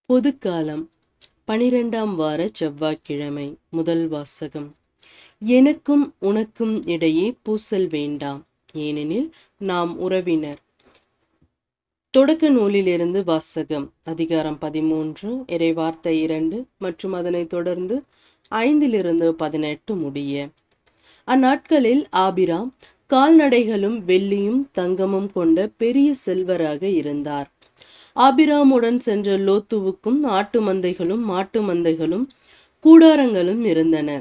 பொதுக்காலம் பனிரெண்டாம் வார செவ்வாய்க்கிழமை முதல் வாசகம் எனக்கும் உனக்கும் இடையே பூசல் வேண்டாம் ஏனெனில் நாம் உறவினர் தொடக்க நூலிலிருந்து வாசகம் அதிகாரம் பதிமூன்று இறைவார்த்தை இரண்டு மற்றும் அதனைத் தொடர்ந்து ஐந்திலிருந்து பதினெட்டு முடிய அந்நாட்களில் ஆபிராம் கால்நடைகளும் வெள்ளியும் தங்கமும் கொண்ட பெரிய செல்வராக இருந்தார் ஆபிராமுடன் சென்ற லோத்துவுக்கும் ஆட்டு மந்தைகளும் மாட்டு மந்தைகளும் கூடாரங்களும் இருந்தன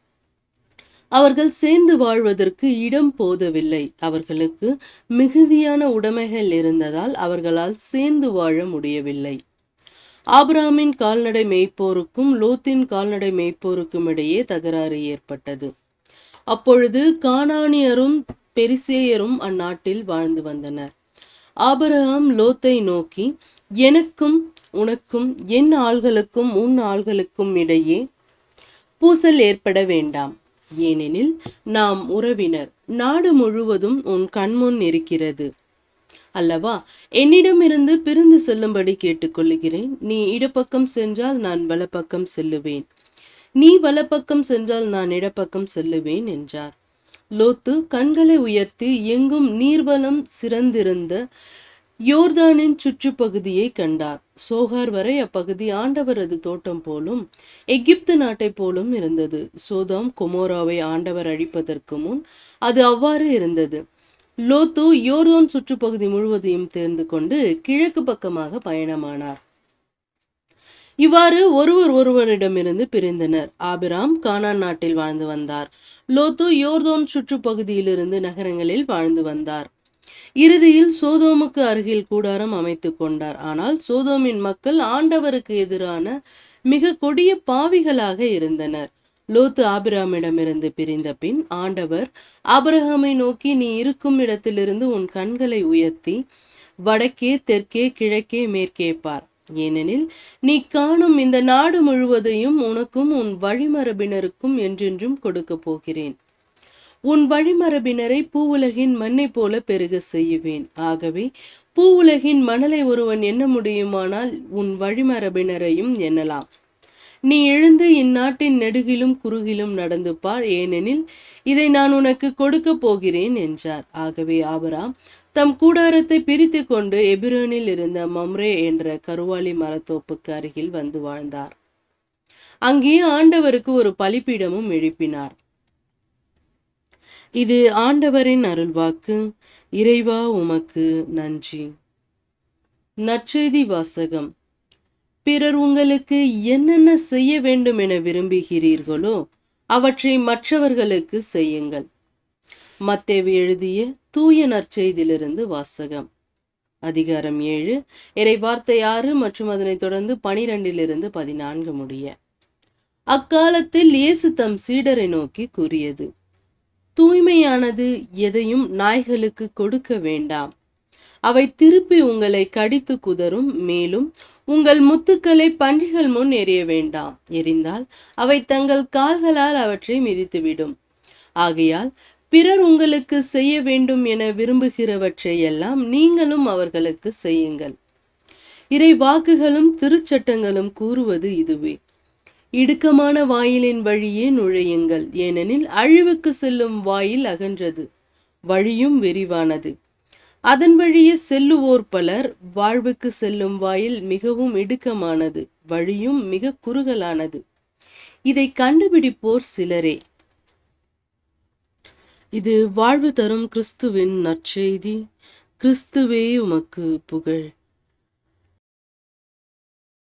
அவர்கள் சேர்ந்து வாழ்வதற்கு இடம் போதவில்லை அவர்களுக்கு மிகுதியான உடைமைகள் இருந்ததால் அவர்களால் சேர்ந்து வாழ முடியவில்லை ஆபிராமின் கால்நடை மேய்ப்போருக்கும் லோத்தின் கால்நடை மேய்ப்போருக்கும் இடையே தகராறு ஏற்பட்டது அப்பொழுது கானானியரும் பெரிசேயரும் அந்நாட்டில் வாழ்ந்து வந்தனர் ஆபிரகாம் லோத்தை நோக்கி எனக்கும் உனக்கும் என் ஆள்களுக்கும் உன் ஆள்களுக்கும் இடையே பூசல் ஏற்பட வேண்டாம் ஏனெனில் நாம் உறவினர் நாடு முழுவதும் உன் கண்முன் இருக்கிறது அல்லவா என்னிடமிருந்து பிரிந்து செல்லும்படி கேட்டுக்கொள்கிறேன் நீ இடப்பக்கம் சென்றால் நான் வலப்பக்கம் செல்லுவேன் நீ வலப்பக்கம் சென்றால் நான் இடப்பக்கம் செல்லுவேன் என்றார் லோத்து கண்களை உயர்த்தி எங்கும் நீர்வளம் சிறந்திருந்த யோர்தானின் சுற்றுப்பகுதியை கண்டார் சோகார் வரை அப்பகுதி ஆண்டவரது தோட்டம் போலும் எகிப்து நாட்டை போலும் இருந்தது சோதாம் கொமோராவை ஆண்டவர் அழிப்பதற்கு முன் அது அவ்வாறு இருந்தது லோத்து யோர்தான் சுற்றுப்பகுதி முழுவதையும் தேர்ந்து கொண்டு கிழக்கு பக்கமாக பயணமானார் இவ்வாறு ஒருவர் ஒருவரிடமிருந்து பிரிந்தனர் ஆபிராம் கானான் நாட்டில் வாழ்ந்து வந்தார் லோத்து யோர்தோன் சுற்றுப்பகுதியிலிருந்து நகரங்களில் வாழ்ந்து வந்தார் இறுதியில் சோதோமுக்கு அருகில் கூடாரம் அமைத்து கொண்டார் ஆனால் சோதோமின் மக்கள் ஆண்டவருக்கு எதிரான மிக கொடிய பாவிகளாக இருந்தனர் லோத்து ஆபிராமிடமிருந்து பிரிந்த பின் ஆண்டவர் ஆபிரகாமை நோக்கி நீ இருக்கும் இடத்திலிருந்து உன் கண்களை உயர்த்தி வடக்கே தெற்கே கிழக்கே மேற்கே பார் ஏனெனில் நீ காணும் இந்த நாடு முழுவதையும் உனக்கும் உன் வழிமரபினருக்கும் என்றென்றும் கொடுக்க போகிறேன் உன் வழிமரபினரை பூவுலகின் மண்ணை போல பெருக செய்யுவேன் ஆகவே பூவுலகின் மணலை ஒருவன் எண்ண முடியுமானால் உன் வழிமரபினரையும் எண்ணலாம் நீ எழுந்து இந்நாட்டின் நெடுகிலும் குறுகிலும் நடந்து பார் ஏனெனில் இதை நான் உனக்கு கொடுக்க போகிறேன் என்றார் ஆகவே ஆபராம் தம் கூடாரத்தை பிரித்து கொண்டு எபிரோனில் இருந்த மம்ரே என்ற கருவாலி மரத்தோப்புக்கு அருகில் வந்து வாழ்ந்தார் அங்கே ஆண்டவருக்கு ஒரு பலிப்பீடமும் எழுப்பினார் இது ஆண்டவரின் அருள்வாக்கு இறைவா உமக்கு நன்றி நற்செய்தி வாசகம் பிறர் உங்களுக்கு என்னென்ன செய்ய வேண்டும் என விரும்புகிறீர்களோ அவற்றை மற்றவர்களுக்கு செய்யுங்கள் மத்தேவு எழுதிய தூய நற்செய்தியிலிருந்து வாசகம் அதிகாரம் ஏழு இறை வார்த்தை ஆறு மற்றும் அதனைத் தொடர்ந்து பனிரெண்டிலிருந்து பதினான்கு முடிய அக்காலத்தில் இயேசு தம் சீடரை நோக்கி கூறியது தூய்மையானது எதையும் நாய்களுக்கு கொடுக்க வேண்டாம் அவை திருப்பி உங்களை கடித்து குதறும் மேலும் உங்கள் முத்துக்களை பன்றிகள் முன் எறிய வேண்டாம் எரிந்தால் அவை தங்கள் கால்களால் அவற்றை மிதித்துவிடும் ஆகையால் பிறர் உங்களுக்கு செய்ய வேண்டும் என விரும்புகிறவற்றை எல்லாம் நீங்களும் அவர்களுக்கு செய்யுங்கள் இறை வாக்குகளும் திருச்சட்டங்களும் கூறுவது இதுவே இடுக்கமான வாயிலின் வழியே நுழையுங்கள் ஏனெனில் அழிவுக்கு செல்லும் வாயில் அகன்றது வழியும் விரிவானது அதன் வழியே செல்லுவோர் பலர் வாழ்வுக்கு செல்லும் வாயில் மிகவும் இடுக்கமானது வழியும் மிக குறுகலானது இதை கண்டுபிடிப்போர் சிலரே இது வாழ்வு தரும் கிறிஸ்துவின் நற்செய்தி கிறிஸ்துவே உமக்கு புகழ்